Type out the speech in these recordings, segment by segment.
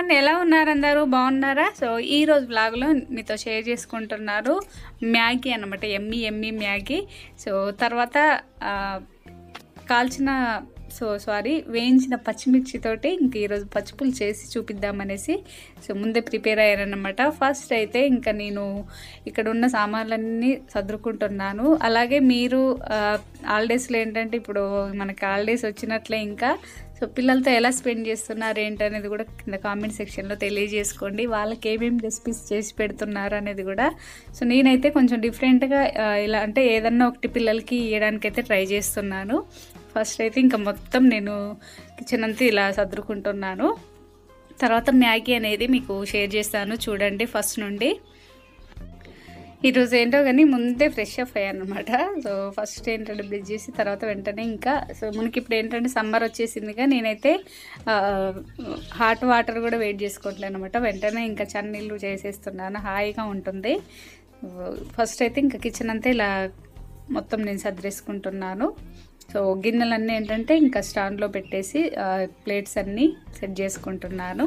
everyone ఎలా ఉన్నారు అందరూ బాగున్నారా సో ఈ రోజు వ్లాగ్లో మీతో షేర్ చేసుకుంటున్నారు మ్యాగీ అనమాట ఎమ్మి ఎమ్మి మ్యాగీ సో తర్వాత ఆ, కాల్చిన సో సారీ వేయించిన పచ్చిమిర్చితోటి ఇంక ఈరోజు పచ్చిపులు చేసి చూపిద్దామనేసి సో ముందే ప్రిపేర్ అయ్యారనమాట ఫస్ట్ అయితే ఇంకా నేను ఇక్కడ ఉన్న సామాన్లన్నీ సర్దుకుంటున్నాను అలాగే మీరు హాలిడేస్లో ఏంటంటే ఇప్పుడు మనకి హాలిడేస్ వచ్చినట్లే ఇంకా సో పిల్లలతో ఎలా స్పెండ్ చేస్తున్నారు ఏంటనేది కూడా కింద కామెంట్ సెక్షన్లో తెలియజేసుకోండి వాళ్ళకి ఏమేమి రెసిపీస్ చేసి పెడుతున్నారు అనేది కూడా సో నేనైతే కొంచెం డిఫరెంట్గా ఆ, ఇలా అంటే ఏదన్నా ఒకటి పిల్లలకి ఇవ్వడానికి అయితే ట్రై చేస్తున్నాను ఫస్ట్ అయితే ఇంకా మొత్తం నేను కిచెన్ అంతా ఇలా సర్దుకుంటున్నాను తర్వాత మ్యాగీ అనేది మీకు షేర్ చేస్తాను చూడండి ఫస్ట్ నుండి ఈరోజు ఏంటో కానీ ముందే ఫ్రెష్ అప్ అయ్యాను అనమాట సో ఫస్ట్ ఏంటంటే బ్రిడ్జ్ చేసి తర్వాత వెంటనే ఇంకా సో మనకి ఇప్పుడు ఏంటంటే సమ్మర్ వచ్చేసిందిగా నేనైతే హాట్ వాటర్ కూడా వెయిట్ చేసుకోవట్లేదు అనమాట వెంటనే ఇంకా చన్నీళ్ళు చేసేస్తున్నాను హాయిగా ఉంటుంది ఫస్ట్ అయితే ఇంకా కిచెన్ అంతా ఇలా మొత్తం నేను సర్దేసుకుంటున్నాను సో గిన్నెలన్నీ ఏంటంటే ఇంకా స్టాండ్లో పెట్టేసి ప్లేట్స్ అన్నీ సెట్ చేసుకుంటున్నాను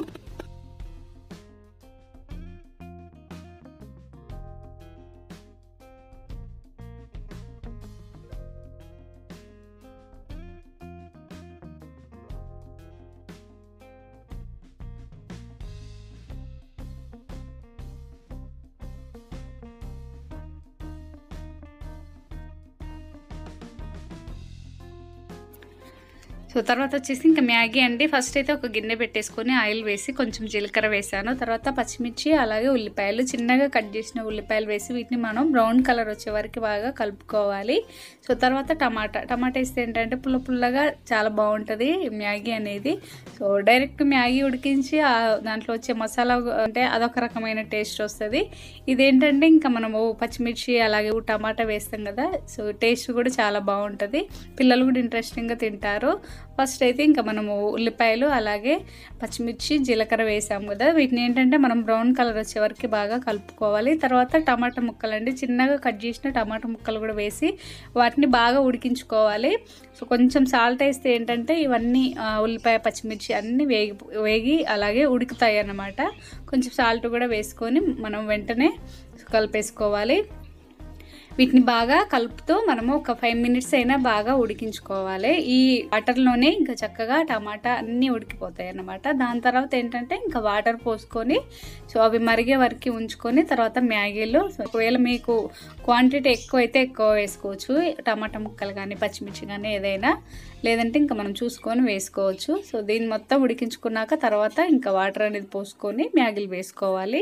సో తర్వాత వచ్చేసి ఇంకా మ్యాగీ అండి ఫస్ట్ అయితే ఒక గిన్నె పెట్టేసుకొని ఆయిల్ వేసి కొంచెం జీలకర్ర వేసాను తర్వాత పచ్చిమిర్చి అలాగే ఉల్లిపాయలు చిన్నగా కట్ చేసిన ఉల్లిపాయలు వేసి వీటిని మనం బ్రౌన్ కలర్ వచ్చే వరకు బాగా కలుపుకోవాలి సో తర్వాత టమాటా టమాటా వేస్తే ఏంటంటే పుల్ల పుల్లగా చాలా బాగుంటుంది మ్యాగీ అనేది సో డైరెక్ట్ మ్యాగీ ఉడికించి ఆ దాంట్లో వచ్చే మసాలా అంటే అదొక రకమైన టేస్ట్ వస్తుంది ఇదేంటంటే ఇంకా మనము పచ్చిమిర్చి అలాగే టమాటా వేస్తాం కదా సో టేస్ట్ కూడా చాలా బాగుంటుంది పిల్లలు కూడా ఇంట్రెస్టింగ్గా తింటారు ఫస్ట్ అయితే ఇంకా మనము ఉల్లిపాయలు అలాగే పచ్చిమిర్చి జీలకర్ర వేసాము కదా వీటిని ఏంటంటే మనం బ్రౌన్ కలర్ వచ్చే వరకు బాగా కలుపుకోవాలి తర్వాత టమాటా ముక్కలు అండి చిన్నగా కట్ చేసిన టమాటా ముక్కలు కూడా వేసి వాటిని బాగా ఉడికించుకోవాలి సో కొంచెం సాల్ట్ వేస్తే ఏంటంటే ఇవన్నీ ఆ, ఉల్లిపాయ పచ్చిమిర్చి అన్నీ వేగి వేగి అలాగే ఉడుకుతాయి అన్నమాట కొంచెం సాల్ట్ కూడా వేసుకొని మనం వెంటనే కలిపేసుకోవాలి వీటిని బాగా కలుపుతూ మనము ఒక ఫైవ్ మినిట్స్ అయినా బాగా ఉడికించుకోవాలి ఈ వాటర్లోనే ఇంకా చక్కగా టమాటా అన్నీ ఉడికిపోతాయి అన్నమాట దాని తర్వాత ఏంటంటే ఇంకా వాటర్ పోసుకొని సో అవి మరిగే వరకు ఉంచుకొని తర్వాత మ్యాగీలో సో ఒకవేళ మీకు క్వాంటిటీ ఎక్కువ అయితే ఎక్కువ వేసుకోవచ్చు టమాటా ముక్కలు కానీ పచ్చిమిర్చి కానీ ఏదైనా లేదంటే ఇంకా మనం చూసుకొని వేసుకోవచ్చు సో దీన్ని మొత్తం ఉడికించుకున్నాక తర్వాత ఇంకా వాటర్ అనేది పోసుకొని మ్యాగీలు వేసుకోవాలి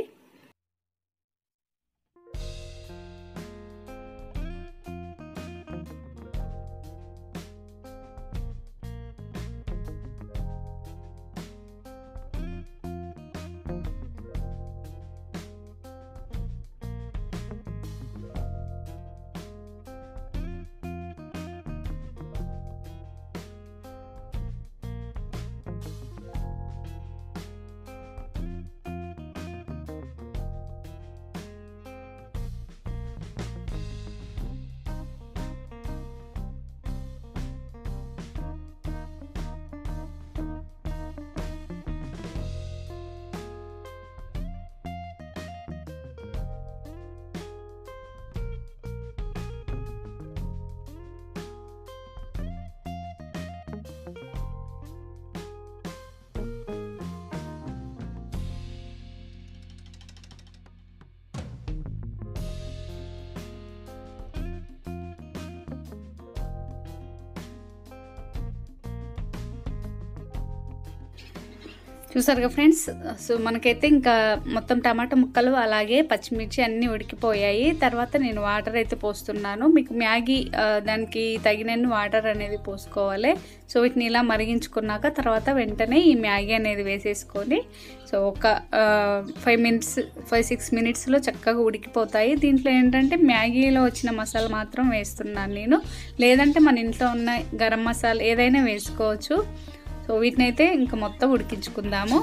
చూసారుగా ఫ్రెండ్స్ సో మనకైతే ఇంకా మొత్తం టమాటా ముక్కలు అలాగే పచ్చిమిర్చి అన్నీ ఉడికిపోయాయి తర్వాత నేను వాటర్ అయితే పోస్తున్నాను మీకు మ్యాగీ ఆ, దానికి తగినన్ని వాటర్ అనేది పోసుకోవాలి సో వీటిని ఇలా మరిగించుకున్నాక తర్వాత వెంటనే ఈ మ్యాగీ అనేది వేసేసుకొని సో ఒక ఫైవ్ మినిట్స్ ఫైవ్ సిక్స్ మినిట్స్లో చక్కగా ఉడికిపోతాయి దీంట్లో ఏంటంటే మ్యాగీలో వచ్చిన మసాలా మాత్రం వేస్తున్నాను నేను లేదంటే మన ఇంట్లో ఉన్న గరం మసాలా ఏదైనా వేసుకోవచ్చు సో వీటిని అయితే ఇంకా మొత్తం ఉడికించుకుందాము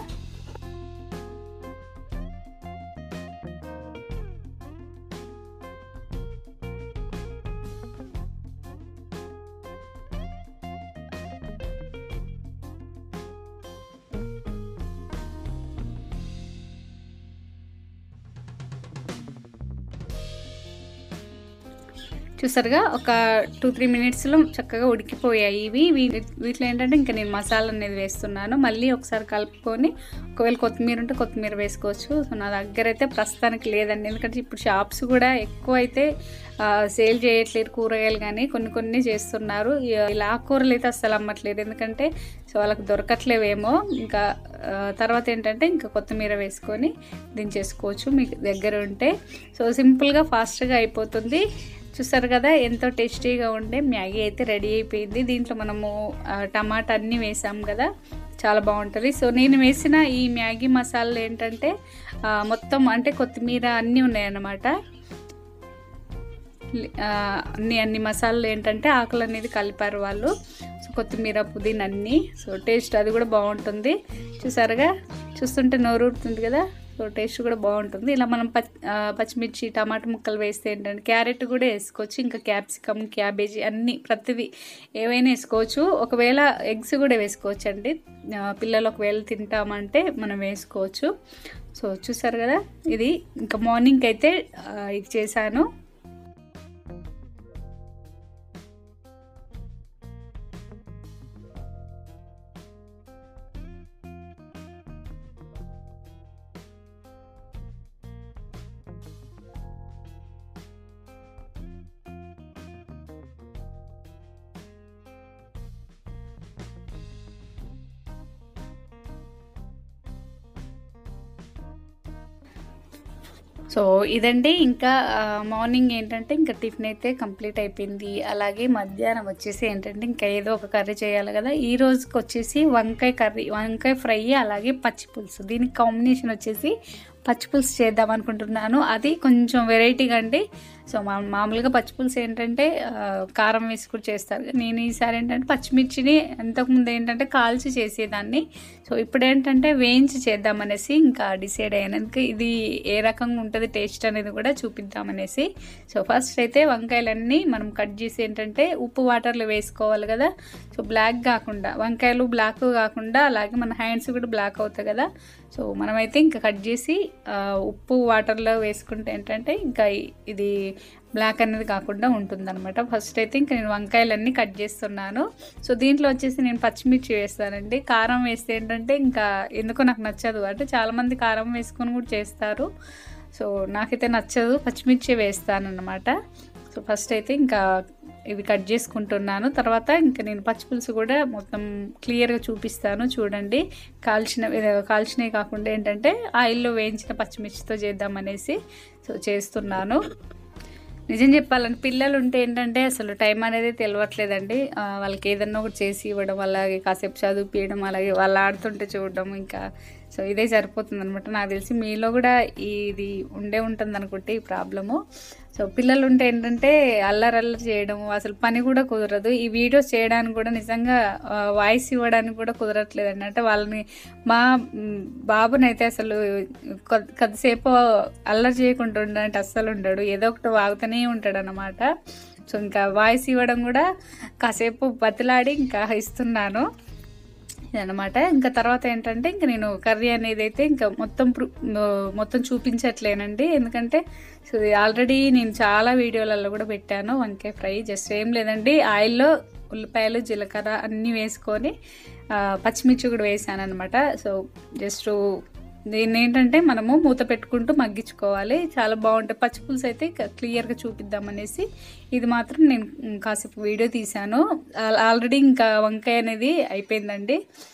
చూసారుగా ఒక టూ త్రీ మినిట్స్లో చక్కగా ఉడికిపోయాయి ఇవి వీ- వీటిలో ఏంటంటే ఇంకా నేను మసాలా అనేది వేస్తున్నాను మళ్ళీ ఒకసారి కలుపుకొని ఒకవేళ కొత్తిమీర ఉంటే కొత్తిమీర వేసుకోవచ్చు సో నా దగ్గర అయితే ప్రస్తుతానికి లేదండి ఎందుకంటే ఇప్పుడు షాప్స్ కూడా ఎక్కువ అయితే సేల్ చేయట్లేదు కూరగాయలు కానీ కొన్ని కొన్ని చేస్తున్నారు ఈ- ఇలా ఆకుకూరలు అయితే అస్సలు అమ్మట్లేదు ఎందుకంటే సో వాళ్ళకి దొరకట్లేవేమో ఇంకా ఆ, తర్వాత ఏంటంటే ఇంకా కొత్తిమీర వేసుకొని దించేసుకోవచ్చు మీకు దగ్గర ఉంటే సో సింపుల్గా ఫాస్ట్గా అయిపోతుంది చూసారు కదా ఎంతో టేస్టీగా ఉండే మ్యాగీ అయితే రెడీ అయిపోయింది దీంట్లో మనము ఆ, టమాటా అన్నీ వేసాం కదా చాలా బాగుంటుంది సో నేను వేసిన ఈ మ్యాగీ మసాలాలు ఏంటంటే ఆ, మొత్తం అంటే కొత్తిమీర అన్నీ ఉన్నాయన్నమాట లి- ఆ, అన్ని అన్ని మసాలాలు ఏంటంటే ఆకులు అనేది కలిపారు వాళ్ళు సో కొత్తిమీర పుదీనా అన్నీ సో టేస్ట్ అది కూడా బాగుంటుంది చూసారుగా చూస్తుంటే నోరు ఊరుతుంది కదా సో టేస్ట్ కూడా బాగుంటుంది ఇలా మనం పచ్చి ఆ, పచ్చిమిర్చి టమాటా ముక్కలు వేస్తే ఏంటంటే క్యారెట్ కూడా వేసుకోవచ్చు ఇంకా క్యాప్సికమ్ క్యాబేజీ అన్నీ ప్రతిదీ ఏవైనా వేసుకోవచ్చు ఒకవేళ ఎగ్స్ కూడా వేసుకోవచ్చు అండి ఆ, పిల్లలు ఒకవేళ తింటామంటే మనం వేసుకోవచ్చు సో చూసారు కదా ఇది ఇంకా మార్నింగ్ అయితే ఆ, ఇది చేశాను సో ఇదండి ఇంకా ఆ, మార్నింగ్ ఏంటంటే ఇంకా టిఫిన్ అయితే కంప్లీట్ అయిపోయింది అలాగే మధ్యాహ్నం వచ్చేసి ఏంటంటే ఇంకా ఏదో ఒక కర్రీ చేయాలి కదా ఈ రోజుకి వచ్చేసి వంకాయ కర్రీ వంకాయ ఫ్రై అలాగే పచ్చి పులుసు దీనికి కాంబినేషన్ వచ్చేసి పచ్చి పులుసు చేద్దాం అనుకుంటున్నాను అది కొంచెం వెరైటీగా అండి సో మా మామూలుగా పచ్చి పులుసు ఏంటంటే ఆ, కారం వేసి కూడా చేస్తారు నేను ఈసారి ఏంటంటే పచ్చిమిర్చిని అంతకుముందు ఏంటంటే కాల్చి చేసేదాన్ని సో ఇప్పుడు ఏంటంటే వేయించి చేద్దామనేసి ఇంకా డిసైడ్ అయ్యాను ఎందుకు ఇది ఏ రకంగా ఉంటుంది టేస్ట్ అనేది కూడా చూపిద్దామనేసి సో ఫస్ట్ అయితే వంకాయలన్నీ మనం కట్ చేసి ఏంటంటే ఉప్పు వాటర్లో వేసుకోవాలి కదా సో బ్లాక్ కాకుండా వంకాయలు బ్లాక్ కాకుండా అలాగే మన హ్యాండ్స్ కూడా బ్లాక్ అవుతాయి కదా సో మనమైతే ఇంకా కట్ చేసి ఆ, ఉప్పు వాటర్లో వేసుకుంటే ఏంటంటే ఇంకా ఇ- ఇది బ్లాక్ అనేది కాకుండా ఉంటుందన్నమాట ఫస్ట్ అయితే ఇంకా నేను వంకాయలన్నీ కట్ చేస్తున్నాను సో దీంట్లో వచ్చేసి నేను పచ్చిమిర్చి వేస్తానండి కారం వేస్తే ఏంటంటే ఇంకా ఎందుకో నాకు నచ్చదు అంటే చాలామంది కారం వేసుకొని కూడా చేస్తారు సో నాకైతే నచ్చదు పచ్చిమిర్చి వేస్తానన్నమాట సో ఫస్ట్ అయితే ఇంకా ఇవి కట్ చేసుకుంటున్నాను తర్వాత ఇంకా నేను పచ్చి పులుసు కూడా మొత్తం క్లియర్గా చూపిస్తాను చూడండి కాల్చిన కాల్చినవి కాకుండా ఏంటంటే ఆయిల్లో వేయించిన పచ్చిమిర్చితో చేద్దామనేసి సో చేస్తున్నాను నిజం చెప్పాలంటే పిల్లలు ఉంటే ఏంటంటే అసలు టైం అనేది తెలియట్లేదండి ఆ, వాళ్ళకి ఏదన్నా ఒకటి చేసి ఇవ్వడం అలాగే కాసేపు చదివిపించడం అలాగే వాళ్ళు ఆడుతుంటే చూడడం ఇంకా సో ఇదే సరిపోతుంది అనమాట నాకు తెలిసి మీలో కూడా ఇది ఉండే ఉంటుంది అనుకుంటే ఈ ప్రాబ్లము సో పిల్లలు ఉంటే ఏంటంటే అల్లరి అల్లరి చేయడం అసలు పని కూడా కుదరదు ఈ వీడియోస్ చేయడానికి కూడా నిజంగా వాయిస్ ఇవ్వడానికి కూడా కుదరట్లేదండి అంటే వాళ్ళని మా మ్, బాబునైతే అసలు కొద్ది- కొద్దిసేపు అల్లరి చేయకుండా ఉండంటే అస్సలు ఉండడు ఏదో ఒకటి వాగుతూనే ఉంటాడు అనమాట సో ఇంకా వాయిస్ ఇవ్వడం కూడా కాసేపు బతిలాడి ఇంకా ఇస్తున్నాను ఇదనమాట ఇంకా తర్వాత ఏంటంటే ఇంకా నేను కర్రీ అనేది అయితే ఇంకా మొత్తం ప్రు- మొత్తం చూపించట్లేనండి ఎందుకంటే సో ఇది ఆల్రెడీ నేను చాలా వీడియోలలో కూడా పెట్టాను వంకాయ ఫ్రై జస్ట్ ఏం లేదండి ఆయిల్లో ఉల్లిపాయలు జీలకర్ర అన్నీ వేసుకొని ఆ, పచ్చిమిర్చి కూడా వేసాను అనమాట సో జస్ట్ దీన్ని ఏంటంటే మనము మూత పెట్టుకుంటూ మగ్గించుకోవాలి చాలా బాగుంటాయి పచ్చి పులుసు అయితే క్లియర్గా చూపిద్దామనేసి ఇది మాత్రం నేను ఉమ్, కాసేపు వీడియో తీశాను ఆల్- ఆల్రెడీ ఇంకా వంకాయ అనేది అయిపోయిందండి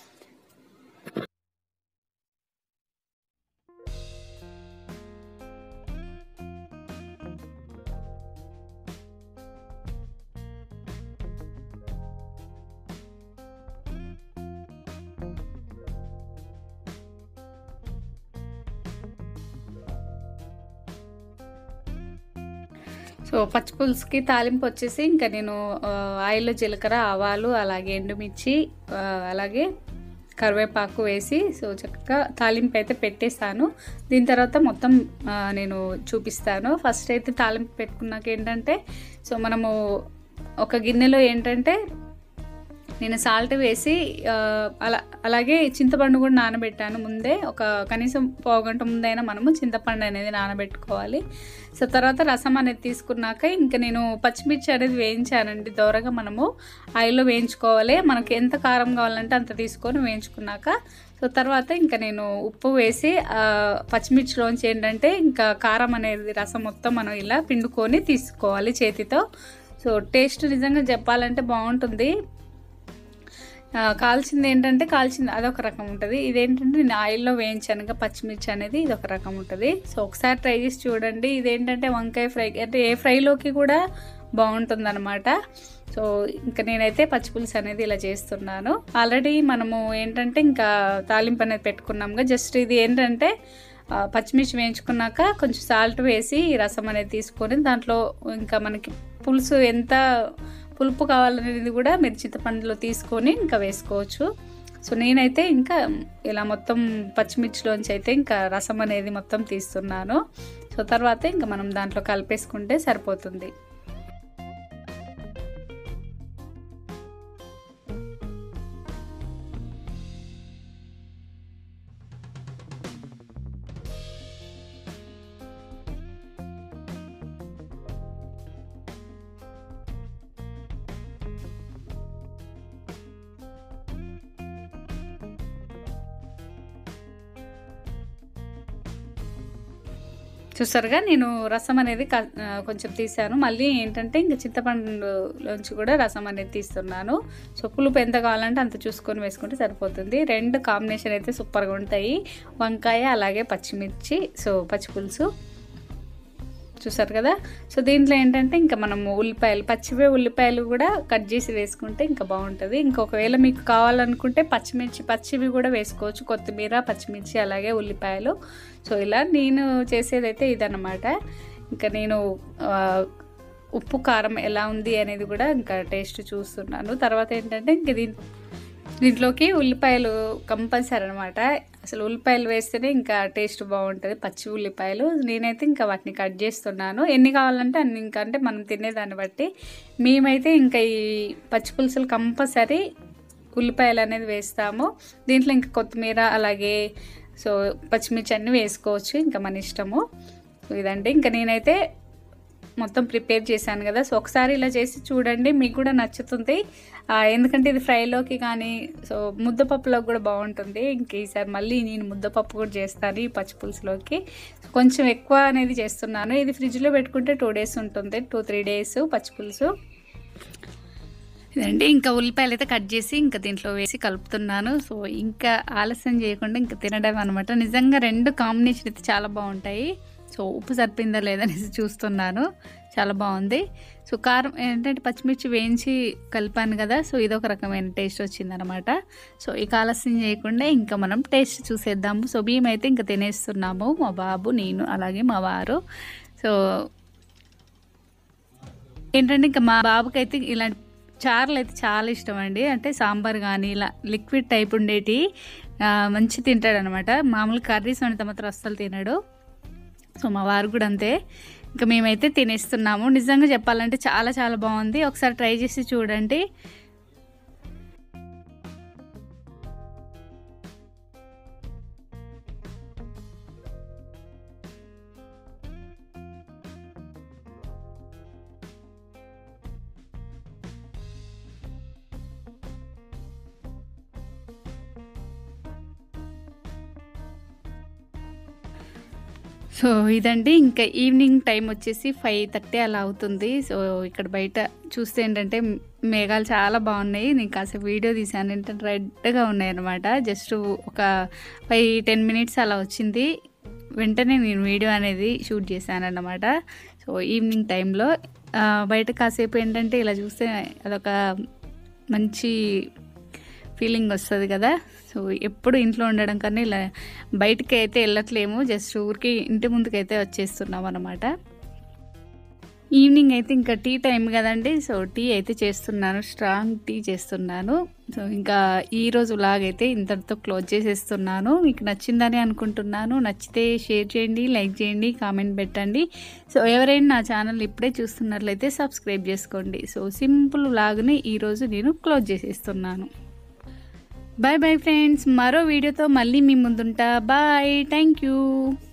సో పచ్చి పులుసుకి తాలింపు వచ్చేసి ఇంకా నేను ఆ, ఆయిల్లో జీలకర్ర ఆవాలు అలాగే ఎండుమిర్చి ఆ, అలాగే కరివేపాకు వేసి సో చక్కగా తాలింపు అయితే పెట్టేస్తాను దీని తర్వాత మొత్తం ఆ, నేను చూపిస్తాను ఫస్ట్ అయితే తాలింపు పెట్టుకున్నాక ఏంటంటే సో మనము ఒక గిన్నెలో ఏంటంటే నేను సాల్ట్ వేసి ఆ, అలా అలాగే చింతపండు కూడా నానబెట్టాను ముందే ఒక కనీసం పావు గంట ముందైనా మనము చింతపండు అనేది నానబెట్టుకోవాలి సో తర్వాత రసం అనేది తీసుకున్నాక ఇంకా నేను పచ్చిమిర్చి అనేది వేయించానండి దూరగా మనము ఆయిల్లో వేయించుకోవాలి మనకి ఎంత కారం కావాలంటే అంత తీసుకొని వేయించుకున్నాక సో తర్వాత ఇంకా నేను ఉప్పు వేసి ఆ, పచ్చిమిర్చిలోంచి ఏంటంటే ఇంకా కారం అనేది రసం మొత్తం మనం ఇలా పిండుకొని తీసుకోవాలి చేతితో సో టేస్ట్ నిజంగా చెప్పాలంటే బాగుంటుంది ఆ, కాల్చింది ఏంటంటే కాల్చింది అదొక రకం ఉంటుంది ఇదేంటంటే నేను ఆయిల్లో వేయించాను ఇంకా పచ్చిమిర్చి అనేది ఇది ఒక రకం ఉంటుంది సో ఒకసారి ట్రై చేసి చూడండి ఇదేంటంటే వంకాయ ఫ్రై అంటే ఏ ఫ్రైలోకి కూడా బాగుంటుంది అనమాట సో ఇంకా నేనైతే పచ్చిపులుసు అనేది ఇలా చేస్తున్నాను ఆల్రెడీ మనము ఏంటంటే ఇంకా తాలింపు అనేది పెట్టుకున్నాముగా జస్ట్ ఇది ఏంటంటే ఆ, పచ్చిమిర్చి వేయించుకున్నాక కొంచెం సాల్ట్ వేసి ఈ రసం అనేది తీసుకొని దాంట్లో ఇంకా మనకి పులుసు ఎంత పులుపు కావాలనేది కూడా మీరు చింతపండులో తీసుకొని ఇంకా వేసుకోవచ్చు సో నేనైతే ఇంకా ఇలా మొత్తం పచ్చిమిర్చిలోంచి అయితే ఇంకా రసం అనేది మొత్తం తీస్తున్నాను సో తర్వాత ఇంకా మనం దాంట్లో కలిపేసుకుంటే సరిపోతుంది చూసారుగా నేను రసం అనేది క- ఆ, కొంచెం తీసాను మళ్ళీ ఏంటంటే ఇంకా చింతపండులోంచి కూడా రసం అనేది తీస్తున్నాను సో పులుపు ఎంత కావాలంటే అంత చూసుకొని వేసుకుంటే సరిపోతుంది రెండు కాంబినేషన్ అయితే సూపర్గా ఉంటాయి వంకాయ అలాగే పచ్చిమిర్చి సో పచ్చి పులుసు చూసారు కదా సో దీంట్లో ఏంటంటే ఇంకా మనము ఉల్లిపాయలు పచ్చివే ఉల్లిపాయలు కూడా కట్ చేసి వేసుకుంటే ఇంకా బాగుంటుంది ఇంకొకవేళ మీకు కావాలనుకుంటే పచ్చిమిర్చి పచ్చివి కూడా వేసుకోవచ్చు కొత్తిమీర పచ్చిమిర్చి అలాగే ఉల్లిపాయలు సో ఇలా నేను చేసేదైతే ఇదన్నమాట ఇంకా నేను ఆ, ఉప్పు కారం ఎలా ఉంది అనేది కూడా ఇంకా టేస్ట్ చూస్తున్నాను తర్వాత ఏంటంటే ఇంక దీని దీంట్లోకి ఉల్లిపాయలు కంపల్సరీ అనమాట అసలు ఉల్లిపాయలు వేస్తేనే ఇంకా టేస్ట్ బాగుంటుంది పచ్చి ఉల్లిపాయలు నేనైతే ఇంకా వాటిని కట్ చేస్తున్నాను ఎన్ని కావాలంటే అన్ని ఇంకా అంటే మనం తినేదాన్ని బట్టి మేమైతే ఇంకా ఈ పచ్చి పులుసులు కంపల్సరీ ఉల్లిపాయలు అనేది వేస్తాము దీంట్లో ఇంకా కొత్తిమీర అలాగే సో పచ్చిమిర్చి అన్నీ వేసుకోవచ్చు ఇంకా మన ఇష్టము సో ఇదండి ఇంకా నేనైతే మొత్తం ప్రిపేర్ చేశాను కదా సో ఒకసారి ఇలా చేసి చూడండి మీకు కూడా నచ్చుతుంది ఆ, ఎందుకంటే ఇది ఫ్రైలోకి కానీ సో ముద్దపప్పులోకి కూడా బాగుంటుంది ఇంక ఈసారి మళ్ళీ నేను ముద్దపప్పు కూడా చేస్తాను ఈ పచ్చి పులుసులోకి సో కొంచెం ఎక్కువ అనేది చేస్తున్నాను ఇది ఫ్రిడ్జ్లో పెట్టుకుంటే టూ డేస్ ఉంటుంది టూ త్రీ డేస్ పచ్చి పులుసు ఇదండి ఇంకా ఉల్లిపాయలు అయితే కట్ చేసి ఇంకా దీంట్లో వేసి కలుపుతున్నాను సో ఇంకా ఆలస్యం చేయకుండా ఇంకా తినడం అనమాట నిజంగా రెండు కాంబినేషన్ అయితే చాలా బాగుంటాయి సో ఉప్పు సరిపోయిందా లేదనేసి చూస్తున్నాను చాలా బాగుంది సో కారం ఏంటంటే పచ్చిమిర్చి వేయించి కలిపాను కదా సో ఇదొక రకమైన టేస్ట్ వచ్చిందనమాట సో ఇక ఆలస్యం చేయకుండా ఇంకా మనం టేస్ట్ చూసేద్దాము సో బియ్యం అయితే ఇంకా తినేస్తున్నాము మా బాబు నేను అలాగే మా వారు సో ఏంటంటే ఇంకా మా బాబుకి అయితే ఇలాంటి చారులు అయితే చాలా ఇష్టం అండి అంటే సాంబార్ కానీ ఇలా లిక్విడ్ టైప్ ఉండేటి ఆ, మంచి తింటాడు అనమాట మామూలు కర్రీస్ వండితే మాత్రం అస్సలు తినడు సో మా వారు కూడా అంతే ఇంకా మేమైతే తినేస్తున్నాము నిజంగా చెప్పాలంటే చాలా చాలా బాగుంది ఒకసారి ట్రై చేసి చూడండి సో ఇదండి ఇంకా ఈవినింగ్ టైం వచ్చేసి ఫైవ్ థర్టీ అలా అవుతుంది సో ఇక్కడ బయట చూస్తే ఏంటంటే మేఘాలు చాలా బాగున్నాయి నేను కాసేపు వీడియో తీసాను ఏంటంటే రెడ్గా ఉన్నాయి అనమాట జస్ట్ ఒక ఫైవ్ టెన్ మినిట్స్ అలా వచ్చింది వెంటనే నేను వీడియో అనేది షూట్ చేశాను అన్నమాట సో ఈవినింగ్ టైంలో ఆ, బయట కాసేపు ఏంటంటే ఇలా చూస్తే అదొక మంచి ఫీలింగ్ వస్తుంది కదా సో ఎప్పుడు ఇంట్లో ఉండడం కన్నా ఇలా బయటికి అయితే వెళ్ళట్లేము జస్ట్ ఊరికి ఇంటి ముందుకైతే వచ్చేస్తున్నాం అనమాట ఈవినింగ్ అయితే ఇంకా టీ టైం కదండి సో టీ అయితే చేస్తున్నాను స్ట్రాంగ్ టీ చేస్తున్నాను సో ఇంకా ఈరోజు లాగైతే ఇంతటితో క్లోజ్ చేసేస్తున్నాను మీకు నచ్చిందని అనుకుంటున్నాను నచ్చితే షేర్ చేయండి లైక్ చేయండి కామెంట్ పెట్టండి సో ఎవరైనా నా ఛానల్ ఇప్పుడే చూస్తున్నట్లయితే సబ్స్క్రైబ్ చేసుకోండి సో సింపుల్ లాగ్ని ఈరోజు నేను క్లోజ్ చేసేస్తున్నాను బాయ్ బాయ్ ఫ్రెండ్స్ మరో వీడియోతో మళ్ళీ మీ ముందుంటా బాయ్ థ్యాంక్ యూ